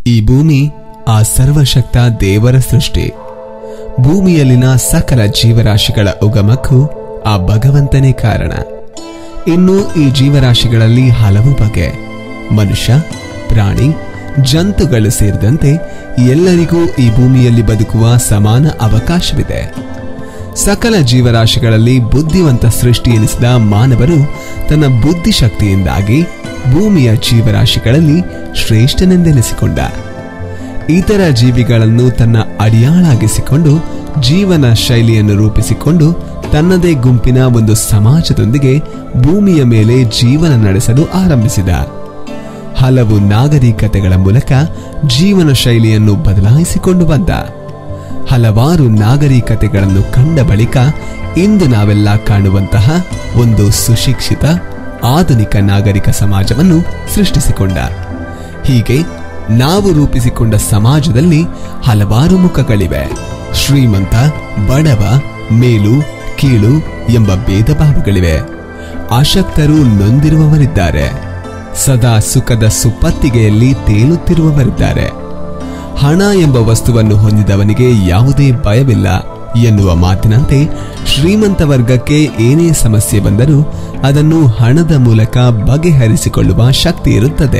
ಈ ಭೂಮಿ ಆ ಸರ್ವಶಕ್ತ ದೇವರ ಸೃಷ್ಟಿ ಭೂಮಿಯಲ್ಲಿನ ಸಕಲ ಜೀವರಾಶಿಗಳ ಉಗಮಕ್ಕೂ ಆ ಭಗವಂತನೇ ಕಾರಣ ಇನ್ನು ಈ ಜೀವರಾಶಿಗಳಲ್ಲಿ ಹಲವು ಬಗೆ ಮನುಷ್ಯ ಪ್ರಾಣಿ ಜಂತುಗಳು ಸೇರಿದಂತೆ ಎಲ್ಲರಿಗೂ ಈ ಭೂಮಿಯಲ್ಲಿ ಬದುಕುವ ಸಮಾನ ಅವಕಾಶವಿದೆ ಸಕಲ ಜೀವರಾಶಿಗಳಲ್ಲಿ ಬುದ್ಧಿವಂತ ಸೃಷ್ಟಿ ಎನಿಸಿದ ಮಾನವರು ತನ್ನ ಬುದ್ಧಿಶಕ್ತಿಯಿಂದಾಗಿ ಭೂಮಿಯ ಜೀವರಾಶಿಗಳಲ್ಲಿ ಶ್ರೇಷ್ಠನೆಂದೆನಿಸಿಕೊಂಡ ಇತರ ಜೀವಿಗಳನ್ನು ತನ್ನ ಅಡಿಯಾಳಾಗಿಸಿಕೊಂಡು ಜೀವನ ಶೈಲಿಯನ್ನು ರೂಪಿಸಿಕೊಂಡು ತನ್ನದೇ ಗುಂಪಿನ ಒಂದು ಸಮಾಜದೊಂದಿಗೆ ಭೂಮಿಯ ಮೇಲೆ ಜೀವನ ನಡೆಸಲು ಆರಂಭಿಸಿದ ಹಲವು ನಾಗರಿಕತೆಗಳ ಮೂಲಕ ಜೀವನ ಶೈಲಿಯನ್ನು ಬದಲಾಯಿಸಿಕೊಂಡು ಬಂದ ಹಲವಾರು ನಾಗರಿಕತೆಗಳನ್ನು ಕಂಡ ಬಳಿಕ ಇಂದು ನಾವೆಲ್ಲ ಕಾಣುವಂತಹ ಒಂದು ಸುಶಿಕ್ಷಿತ ಆಧುನಿಕ ನಾಗರಿಕ ಸಮಾಜವನ್ನು ಸೃಷ್ಟಿಸಿಕೊಂಡ ಹೀಗೆ ನಾವು ರೂಪಿಸಿಕೊಂಡ ಸಮಾಜದಲ್ಲಿ ಹಲವಾರು ಮುಖಗಳಿವೆ ಶ್ರೀಮಂತ ಬಡವ ಮೇಲು ಕೀಳು ಎಂಬ ಭೇದ ಭಾವಗಳಿವೆ ಅಶಕ್ತರು ನೊಂದಿರುವವರಿದ್ದಾರೆ ಸದಾ ಸುಖದ ಸುಪ್ಪತ್ತಿಗೆಯಲ್ಲಿ ತೇಲುತ್ತಿರುವವರಿದ್ದಾರೆ ಹಣ ಎಂಬ ವಸ್ತುವನ್ನು ಹೊಂದಿದವನಿಗೆ ಯಾವುದೇ ಭಯವಿಲ್ಲ ಎನ್ನುವ ಮಾತಿನಂತೆ ಶ್ರೀಮಂತ ವರ್ಗಕ್ಕೆ ಏನೇ ಸಮಸ್ಯೆ ಬಂದರೂ ಅದನ್ನು ಹಣದ ಮೂಲಕ ಬಗೆಹರಿಸಿಕೊಳ್ಳುವ ಶಕ್ತಿ ಇರುತ್ತದೆ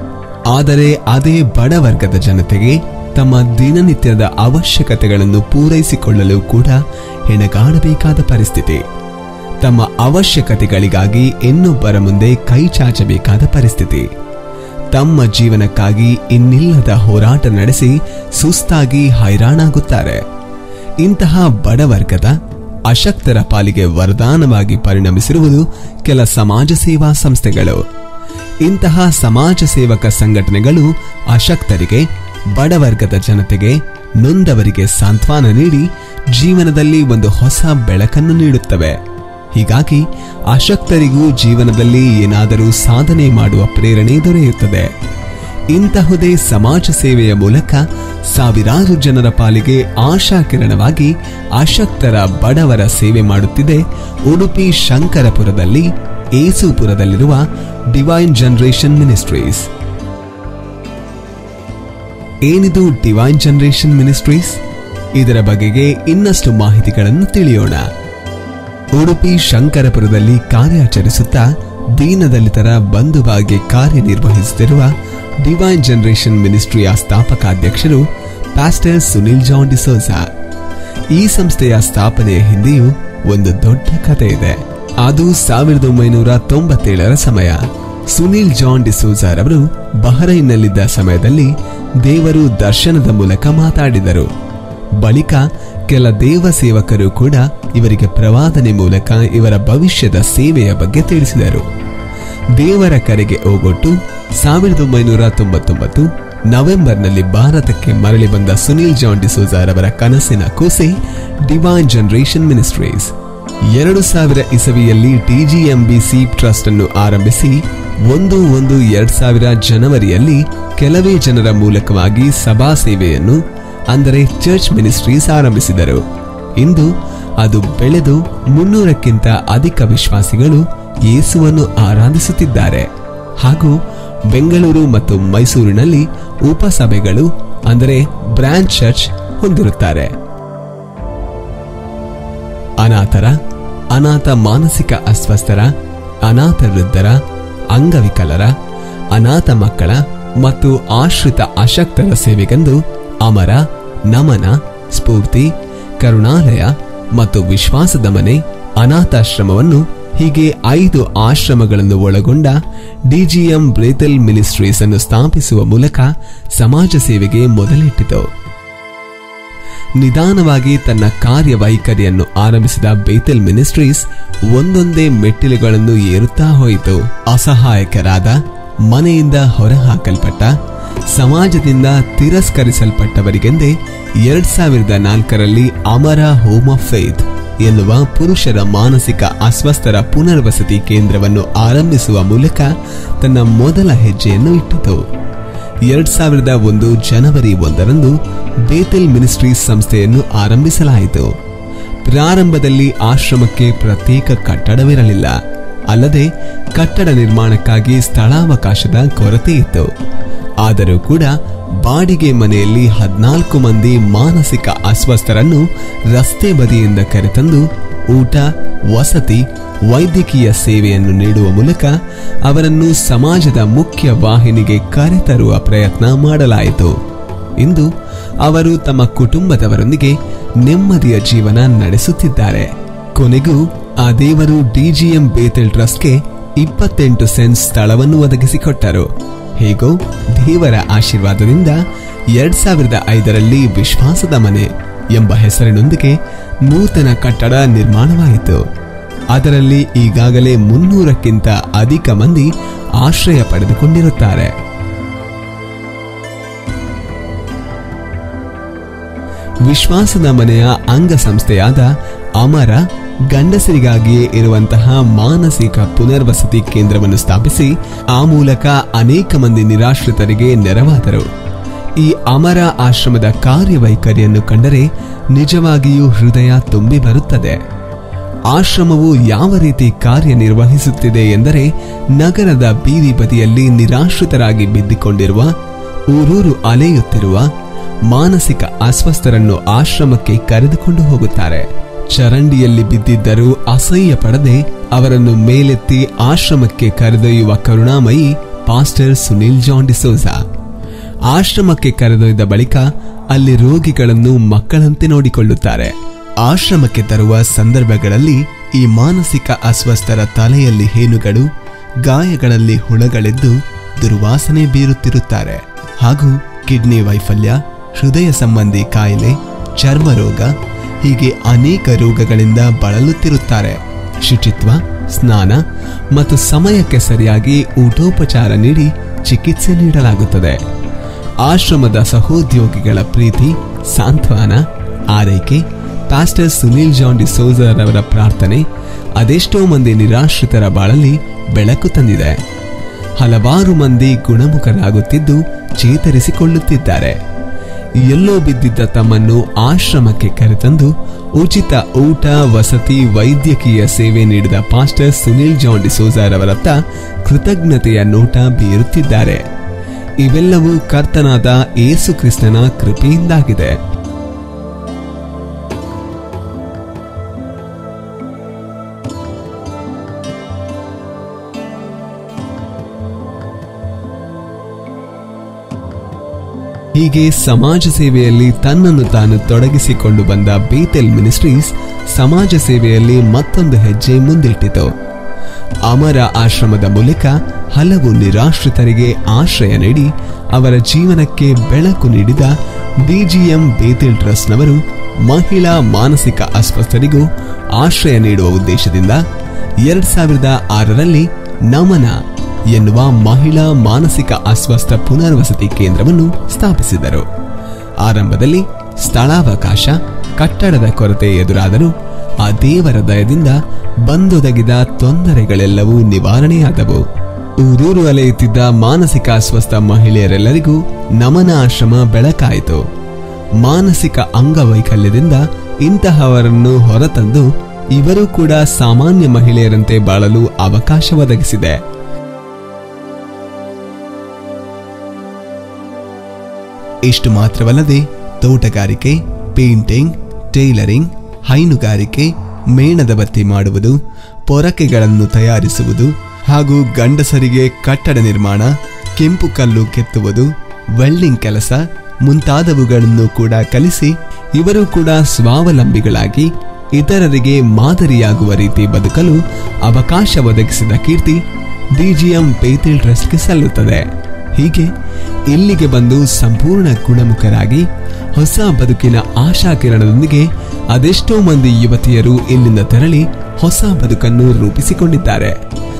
ಆದರೆ ಅದೇ ಬಡವರ್ಗದ ಜನತೆಗೆ ತಮ್ಮ ದಿನನಿತ್ಯದ ಅವಶ್ಯಕತೆಗಳನ್ನು ಪೂರೈಸಿಕೊಳ್ಳಲು ಕೂಡ ಹೆಣಗಾಡಬೇಕಾದ ಪರಿಸ್ಥಿತಿ ತಮ್ಮ ಅವಶ್ಯಕತೆಗಳಿಗಾಗಿ ಇನ್ನೊಬ್ಬರ ಮುಂದೆ ಕೈ ಚಾಚಬೇಕಾದ ಪರಿಸ್ಥಿತಿ ತಮ್ಮ ಜೀವನಕ್ಕಾಗಿ ಇನ್ನಿಲ್ಲದ ಹೋರಾಟ ನಡೆಸಿ ಸುಸ್ತಾಗಿ ಹೈರಾಣಾಗುತ್ತಾರೆ ಇಂತಹ ಬಡವರ್ಗದ ಅಶಕ್ತರ ಪಾಲಿಗೆ ವರದಾನವಾಗಿ ಪರಿಣಮಿಸಿರುವುದು ಕೆಲ ಸಮಾಜ ಸೇವಾ ಸಂಸ್ಥೆಗಳು ಇಂತಹ ಸಮಾಜ ಸೇವಕ ಸಂಘಟನೆಗಳು ಅಶಕ್ತರಿಗೆ ಬಡವರ್ಗದ ಜನತೆಗೆ ನೊಂದವರಿಗೆ ಸಾಂತ್ವನ ನೀಡಿ ಜೀವನದಲ್ಲಿ ಒಂದು ಹೊಸ ಬೆಳಕನ್ನು ನೀಡುತ್ತವೆ ಹೀಗಾಗಿ ಅಶಕ್ತರಿಗೂ ಜೀವನದಲ್ಲಿ ಏನಾದರೂ ಸಾಧನೆ ಮಾಡುವ ಪ್ರೇರಣೆ ದೊರೆಯುತ್ತದೆ ಇಂತಹುದೇ ಸಮಾಜ ಸೇವೆಯ ಮೂಲಕ ಸಾವಿರಾರು ಜನರ ಪಾಲಿಗೆ ಆಶಾಕಿರಣವಾಗಿ ಅಶಕ್ತರ ಬಡವರ ಸೇವೆ ಮಾಡುತ್ತಿದೆ ಉಡುಪಿ ಶಂಕರಪುರದಲ್ಲಿ ಏಸುಪುರದಲ್ಲಿರುವ ಡಿವೈನ್ ಜನರೇಷನ್ ಮಿನಿಸ್ಟ್ರೀಸ್ ಏನಿದು ಡಿವೈನ್ ಜನರೇಷನ್ ಮಿನಿಸ್ಟ್ರೀಸ್ ಇದರ ಬಗೆಗೆ ಇನ್ನಷ್ಟು ಮಾಹಿತಿಗಳನ್ನು ತಿಳಿಯೋಣ ಉಡುಪಿ ಶಂಕರಪುರದಲ್ಲಿ ಕಾರ್ಯಾಚರಿಸುತ್ತಾ ದೀನದಲಿತರ ಬಂಧುವಾಗಿ ಕಾರ್ಯನಿರ್ವಹಿಸುತ್ತಿರುವ ಡಿವೈನ್ ಜನರೇಷನ್ ಮಿನಿಸ್ಟ್ರಿಯ ಸ್ಥಾಪಕಾಧ್ಯಕ್ಷರು ಪ್ಯಾಸ್ಟರ್ ಸುನಿಲ್ ಜಾನ್ ಡಿಸೋಜಾ ಈ ಸಂಸ್ಥೆಯ ಸ್ಥಾಪನೆಯ ಹಿಂದೆಯೂ ಒಂದು ದೊಡ್ಡ ಕಥೆ ಇದೆ ಅದು ಸಾವಿರದ ಒಂಬೈನೂರ ತೊಂಬತ್ತೇಳರ ಸಮಯ ಸುನಿಲ್ ಜಾನ್ ಡಿಸೋಜಾರವರು ಬಹರೈನ್ನಲ್ಲಿದ್ದ ಸಮಯದಲ್ಲಿ ದೇವರು ದರ್ಶನದ ಮೂಲಕ ಮಾತಾಡಿದರು ಬಳಿಕ ಕೆಲ ದೇವ ಸೇವಕರು ಕೂಡ ಇವರಿಗೆ ಪ್ರವಾದನೆ ಮೂಲಕ ಇವರ ಭವಿಷ್ಯದ ಸೇವೆಯ ಬಗ್ಗೆ ತಿಳಿಸಿದರು ದೇವರ ಕರೆಗೆ ಓಗೊಟ್ಟು ಸಾವಿರದ ಒಂಬೈನೂರ ತೊಂಬತ್ತೊಂಬತ್ತು ನವೆಂಬರ್ನಲ್ಲಿ ಭಾರತಕ್ಕೆ ಮರಳಿ ಬಂದ ಸುನಿಲ್ ಜಾನ್ ಡಿಸೋಜಾರ್ ಅವರ ಕನಸಿನ ಕೂಸೆ ಡಿವೈನ್ ಜನರೇಷನ್ ಮಿನಿಸ್ಟ್ರೀಸ್ ಎರಡು ಸಾವಿರ ಇಸವಿಯಲ್ಲಿ ಟಿಜಿಎಂಬಿಸಿ ಟ್ರಸ್ಟ್ ಅನ್ನು ಆರಂಭಿಸಿ ಒಂದು ಒಂದು ಎರಡ್ ಸಾವಿರ ಜನವರಿಯಲ್ಲಿ ಕೆಲವೇ ಜನರ ಮೂಲಕವಾಗಿ ಸಭಾ ಸೇವೆಯನ್ನು ಅಂದರೆ ಚರ್ಚ್ ಮಿನಿಸ್ಟ್ರೀಸ್ ಆರಂಭಿಸಿದರು ಇಂದು ಅದು ಬೆಳೆದು ಮುನ್ನೂರಕ್ಕಿಂತ ಅಧಿಕ ವಿಶ್ವಾಸಿಗಳು ಯೇಸುವನ್ನು ಆರಾಧಿಸುತ್ತಿದ್ದಾರೆ ಹಾಗೂ ಬೆಂಗಳೂರು ಮತ್ತು ಮೈಸೂರಿನಲ್ಲಿ ಉಪಸಭೆಗಳು ಅಂದರೆ ಬ್ರಾಂಚ್ ಚರ್ಚ್ ಹೊಂದಿರುತ್ತಾರೆ ಅನಾಥರ ಅನಾಥ ಮಾನಸಿಕ ಅಸ್ವಸ್ಥರ ಅನಾಥ ವೃದ್ಧರ ಅಂಗವಿಕಲರ ಅನಾಥ ಮಕ್ಕಳ ಮತ್ತು ಆಶ್ರಿತ ಅಶಕ್ತರ ಸೇವೆಗೆಂದು ಅಮರ ನಮನ ಸ್ಫೂರ್ತಿ ಕರುಣಾಲಯ ಮತ್ತು ವಿಶ್ವಾಸದ ಮನೆ ಅನಾಥಾಶ್ರಮವನ್ನು ಹೀಗೆ ಐದು ಆಶ್ರಮಗಳನ್ನು ಒಳಗೊಂಡ ಡಿಜಿಎಂ ಬ್ರೇತಲ್ ಮಿನಿಸ್ಟ್ರೀಸ್ ಅನ್ನು ಸ್ಥಾಪಿಸುವ ಮೂಲಕ ಸಮಾಜ ಸೇವೆಗೆ ಮೊದಲಿಟ್ಟಿತು ನಿಧಾನವಾಗಿ ತನ್ನ ಕಾರ್ಯವೈಖರಿಯನ್ನು ಆರಂಭಿಸಿದ ಬೇತಲ್ ಮಿನಿಸ್ಟ್ರೀಸ್ ಒಂದೊಂದೇ ಮೆಟ್ಟಿಲುಗಳನ್ನು ಏರುತ್ತಾ ಹೋಯಿತು ಅಸಹಾಯಕರಾದ ಮನೆಯಿಂದ ಹೊರಹಾಕಲ್ಪಟ್ಟ ಸಮಾಜದಿಂದ ತಿರಸ್ಕರಿಸಲ್ಪಟ್ಟವರಿಗೆಂದೇ ಎರಡ್ ಸಾವಿರದ ನಾಲ್ಕರಲ್ಲಿ ಅಮರ ಹೋಮ್ ಆಫ್ ಫೇತ್ ಎನ್ನುವ ಪುರುಷರ ಮಾನಸಿಕ ಅಸ್ವಸ್ಥರ ಪುನರ್ವಸತಿ ಕೇಂದ್ರವನ್ನು ಆರಂಭಿಸುವ ಮೂಲಕ ತನ್ನ ಮೊದಲ ಹೆಜ್ಜೆಯನ್ನು ಇಟ್ಟಿತು ಎರಡ್ ಸಾವಿರದ ಒಂದು ಜನವರಿ ಒಂದರಂದು ಬೇತಲ್ ಮಿನಿಸ್ಟ್ರೀಸ್ ಸಂಸ್ಥೆಯನ್ನು ಆರಂಭಿಸಲಾಯಿತು ಪ್ರಾರಂಭದಲ್ಲಿ ಆಶ್ರಮಕ್ಕೆ ಪ್ರತ್ಯೇಕ ಕಟ್ಟಡವಿರಲಿಲ್ಲ ಅಲ್ಲದೆ ಕಟ್ಟಡ ನಿರ್ಮಾಣಕ್ಕಾಗಿ ಸ್ಥಳಾವಕಾಶದ ಕೊರತೆ ಇತ್ತು ಆದರೂ ಕೂಡ ಬಾಡಿಗೆ ಮನೆಯಲ್ಲಿ ಹದಿನಾಲ್ಕು ಮಂದಿ ಮಾನಸಿಕ ಅಸ್ವಸ್ಥರನ್ನು ರಸ್ತೆ ಬದಿಯಿಂದ ಕರೆತಂದು ಊಟ ವಸತಿ ವೈದ್ಯಕೀಯ ಸೇವೆಯನ್ನು ನೀಡುವ ಮೂಲಕ ಅವರನ್ನು ಸಮಾಜದ ಮುಖ್ಯ ವಾಹಿನಿಗೆ ಕರೆತರುವ ಪ್ರಯತ್ನ ಮಾಡಲಾಯಿತು ಇಂದು ಅವರು ತಮ್ಮ ಕುಟುಂಬದವರೊಂದಿಗೆ ನೆಮ್ಮದಿಯ ಜೀವನ ನಡೆಸುತ್ತಿದ್ದಾರೆ ಕೊನೆಗೂ ಆ ದೇವರು ಡಿಜಿಎಂ ಬೇತಲ್ ಟ್ರಸ್ಟ್ಗೆ ಇಪ್ಪತ್ತೆಂಟು ಸೆನ್ಸ್ ಸ್ಥಳವನ್ನು ಒದಗಿಸಿಕೊಟ್ಟರು ಹೇಗೋ ದೇವರ ಆಶೀರ್ವಾದದಿಂದ ಎರಡ್ ಸಾವಿರದ ಐದರಲ್ಲಿ ವಿಶ್ವಾಸದ ಮನೆ ಎಂಬ ಹೆಸರಿನೊಂದಿಗೆ ನೂತನ ಕಟ್ಟಡ ನಿರ್ಮಾಣವಾಯಿತು ಅದರಲ್ಲಿ ಈಗಾಗಲೇ ಮುನ್ನೂರಕ್ಕಿಂತ ಅಧಿಕ ಮಂದಿ ಆಶ್ರಯ ಪಡೆದುಕೊಂಡಿರುತ್ತಾರೆ ವಿಶ್ವಾಸದ ಮನೆಯ ಅಂಗಸಂಸ್ಥೆಯಾದ ಅಮರ ಗಂಡಸರಿಗಾಗಿಯೇ ಇರುವಂತಹ ಮಾನಸಿಕ ಪುನರ್ವಸತಿ ಕೇಂದ್ರವನ್ನು ಸ್ಥಾಪಿಸಿ ಆ ಮೂಲಕ ಅನೇಕ ಮಂದಿ ನಿರಾಶ್ರಿತರಿಗೆ ನೆರವಾದರು ಈ ಅಮರ ಆಶ್ರಮದ ಕಾರ್ಯವೈಖರಿಯನ್ನು ಕಂಡರೆ ನಿಜವಾಗಿಯೂ ಹೃದಯ ತುಂಬಿ ಬರುತ್ತದೆ ಆಶ್ರಮವು ಯಾವ ರೀತಿ ಕಾರ್ಯನಿರ್ವಹಿಸುತ್ತಿದೆ ಎಂದರೆ ನಗರದ ಬೀದಿ ಬದಿಯಲ್ಲಿ ನಿರಾಶ್ರಿತರಾಗಿ ಬಿದ್ದಿಕೊಂಡಿರುವ ಊರೂರು ಅಲೆಯುತ್ತಿರುವ ಮಾನಸಿಕ ಅಸ್ವಸ್ಥರನ್ನು ಆಶ್ರಮಕ್ಕೆ ಕರೆದುಕೊಂಡು ಹೋಗುತ್ತಾರೆ ಚರಂಡಿಯಲ್ಲಿ ಬಿದ್ದಿದ್ದರೂ ಅಸಹ್ಯ ಪಡದೆ ಅವರನ್ನು ಮೇಲೆತ್ತಿ ಆಶ್ರಮಕ್ಕೆ ಕರೆದೊಯ್ಯುವ ಕರುಣಾಮಯಿ ಪಾಸ್ಟರ್ ಸುನಿಲ್ ಜಾನ್ ಡಿಸೋಜಾ ಆಶ್ರಮಕ್ಕೆ ಕರೆದೊಯ್ದ ಬಳಿಕ ಅಲ್ಲಿ ರೋಗಿಗಳನ್ನು ಮಕ್ಕಳಂತೆ ನೋಡಿಕೊಳ್ಳುತ್ತಾರೆ ಆಶ್ರಮಕ್ಕೆ ತರುವ ಸಂದರ್ಭಗಳಲ್ಲಿ ಈ ಮಾನಸಿಕ ಅಸ್ವಸ್ಥರ ತಲೆಯಲ್ಲಿ ಹೇನುಗಳು ಗಾಯಗಳಲ್ಲಿ ಹುಳಗಳೆದ್ದು ದುರ್ವಾಸನೆ ಬೀರುತ್ತಿರುತ್ತಾರೆ ಹಾಗೂ ಕಿಡ್ನಿ ವೈಫಲ್ಯ ಹೃದಯ ಸಂಬಂಧಿ ಕಾಯಿಲೆ ಚರ್ಮ ರೋಗ ಹೀಗೆ ಅನೇಕ ರೋಗಗಳಿಂದ ಬಳಲುತ್ತಿರುತ್ತಾರೆ ಶುಚಿತ್ವ ಸ್ನಾನ ಮತ್ತು ಸಮಯಕ್ಕೆ ಸರಿಯಾಗಿ ಊಟೋಪಚಾರ ನೀಡಿ ಚಿಕಿತ್ಸೆ ನೀಡಲಾಗುತ್ತದೆ ಆಶ್ರಮದ ಸಹೋದ್ಯೋಗಿಗಳ ಪ್ರೀತಿ ಸಾಂತ್ವನ ಆರೈಕೆ ಪಾಸ್ಟರ್ ಸುನಿಲ್ ಜಾನ್ ಡಿಸೋಜರ್ ಅವರ ಪ್ರಾರ್ಥನೆ ಅದೆಷ್ಟೋ ಮಂದಿ ನಿರಾಶ್ರಿತರ ಬಾಳಲ್ಲಿ ಬೆಳಕು ತಂದಿದೆ ಹಲವಾರು ಮಂದಿ ಗುಣಮುಖರಾಗುತ್ತಿದ್ದು ಚೇತರಿಸಿಕೊಳ್ಳುತ್ತಿದ್ದಾರೆ ಎಲ್ಲೋ ಬಿದ್ದಿದ್ದ ತಮ್ಮನ್ನು ಆಶ್ರಮಕ್ಕೆ ಕರೆತಂದು ಉಚಿತ ಊಟ ವಸತಿ ವೈದ್ಯಕೀಯ ಸೇವೆ ನೀಡಿದ ಪಾಸ್ಟರ್ ಸುನಿಲ್ ಜಾನ್ ಡಿಸೋಜಾರ್ ಅವರತ್ತ ಕೃತಜ್ಞತೆಯ ನೋಟ ಬೀರುತ್ತಿದ್ದಾರೆ ಇವೆಲ್ಲವೂ ಕರ್ತನಾದ ಏಸು ಕ್ರಿಸ್ತನ ಕೃಪೆಯಿಂದಾಗಿದೆ ಹೀಗೆ ಸಮಾಜ ಸೇವೆಯಲ್ಲಿ ತನ್ನನ್ನು ತಾನು ತೊಡಗಿಸಿಕೊಂಡು ಬಂದ ಬೇತೆಲ್ ಮಿನಿಸ್ಟ್ರೀಸ್ ಸಮಾಜ ಸೇವೆಯಲ್ಲಿ ಮತ್ತೊಂದು ಹೆಜ್ಜೆ ಮುಂದಿಟ್ಟಿತು ಅಮರ ಆಶ್ರಮದ ಮೂಲಕ ಹಲವು ನಿರಾಶ್ರಿತರಿಗೆ ಆಶ್ರಯ ನೀಡಿ ಅವರ ಜೀವನಕ್ಕೆ ಬೆಳಕು ನೀಡಿದ ಡಿಜಿಎಂ ಬೇತಿಲ್ ಟ್ರಸ್ಟ್ನವರು ಮಹಿಳಾ ಮಾನಸಿಕ ಅಸ್ವಸ್ಥರಿಗೂ ಆಶ್ರಯ ನೀಡುವ ಉದ್ದೇಶದಿಂದ ಎರಡ್ ಸಾವಿರದ ಆರರಲ್ಲಿ ನಮನ ಎನ್ನುವ ಮಹಿಳಾ ಮಾನಸಿಕ ಅಸ್ವಸ್ಥ ಪುನರ್ವಸತಿ ಕೇಂದ್ರವನ್ನು ಸ್ಥಾಪಿಸಿದರು ಆರಂಭದಲ್ಲಿ ಸ್ಥಳಾವಕಾಶ ಕಟ್ಟಡದ ಕೊರತೆ ಎದುರಾದರೂ ಆ ದೇವರ ದಯದಿಂದ ಬಂದೊದಗಿದ ತೊಂದರೆಗಳೆಲ್ಲವೂ ನಿವಾರಣೆಯಾದವು ಊರೂರು ಅಲೆಯುತ್ತಿದ್ದ ಮಾನಸಿಕ ಅಸ್ವಸ್ಥ ಮಹಿಳೆಯರೆಲ್ಲರಿಗೂ ನಮನ ಆಶ್ರಮ ಬೆಳಕಾಯಿತು ಮಾನಸಿಕ ಅಂಗವೈಕಲ್ಯದಿಂದ ಇಂತಹವರನ್ನು ಹೊರತಂದು ಇವರು ಕೂಡ ಸಾಮಾನ್ಯ ಮಹಿಳೆಯರಂತೆ ಬಾಳಲು ಅವಕಾಶ ಒದಗಿಸಿದೆ ಇಷ್ಟು ಮಾತ್ರವಲ್ಲದೆ ತೋಟಗಾರಿಕೆ ಪೇಂಟಿಂಗ್ ಟೈಲರಿಂಗ್ ಹೈನುಗಾರಿಕೆ ಮೇಣದ ಬತ್ತಿ ಮಾಡುವುದು ಪೊರಕೆಗಳನ್ನು ತಯಾರಿಸುವುದು ಹಾಗೂ ಗಂಡಸರಿಗೆ ಕಟ್ಟಡ ನಿರ್ಮಾಣ ಕೆಂಪು ಕಲ್ಲು ಕೆತ್ತುವುದು ವೆಲ್ಡಿಂಗ್ ಕೆಲಸ ಮುಂತಾದವುಗಳನ್ನು ಕೂಡ ಕಲಿಸಿ ಇವರು ಕೂಡ ಸ್ವಾವಲಂಬಿಗಳಾಗಿ ಇತರರಿಗೆ ಮಾದರಿಯಾಗುವ ರೀತಿ ಬದುಕಲು ಅವಕಾಶ ಒದಗಿಸಿದ ಕೀರ್ತಿ ಡಿಜಿಎಂ ಬೇತಿಲ್ ಟ್ರಸ್ಟ್ಗೆ ಸಲ್ಲುತ್ತದೆ ಹೀಗೆ ಇಲ್ಲಿಗೆ ಬಂದು ಸಂಪೂರ್ಣ ಗುಣಮುಖರಾಗಿ ಹೊಸ ಬದುಕಿನ ಆಶಾಕಿರಣದೊಂದಿಗೆ ಅದೆಷ್ಟೋ ಮಂದಿ ಯುವತಿಯರು ಇಲ್ಲಿಂದ ತೆರಳಿ ಹೊಸ ಬದುಕನ್ನು ರೂಪಿಸಿಕೊಂಡಿದ್ದಾರೆ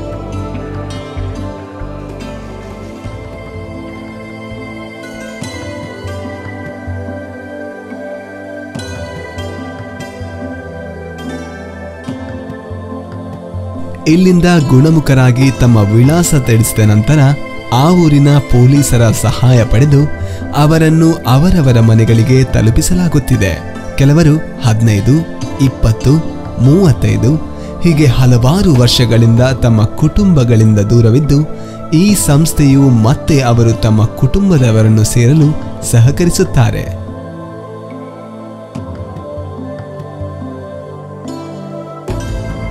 ಇಲ್ಲಿಂದ ಗುಣಮುಖರಾಗಿ ತಮ್ಮ ವಿಳಾಸ ತಿಳಿಸಿದ ನಂತರ ಆ ಊರಿನ ಪೊಲೀಸರ ಸಹಾಯ ಪಡೆದು ಅವರನ್ನು ಅವರವರ ಮನೆಗಳಿಗೆ ತಲುಪಿಸಲಾಗುತ್ತಿದೆ ಕೆಲವರು ಹದಿನೈದು ಇಪ್ಪತ್ತು ಮೂವತ್ತೈದು ಹೀಗೆ ಹಲವಾರು ವರ್ಷಗಳಿಂದ ತಮ್ಮ ಕುಟುಂಬಗಳಿಂದ ದೂರವಿದ್ದು ಈ ಸಂಸ್ಥೆಯು ಮತ್ತೆ ಅವರು ತಮ್ಮ ಕುಟುಂಬದವರನ್ನು ಸೇರಲು ಸಹಕರಿಸುತ್ತಾರೆ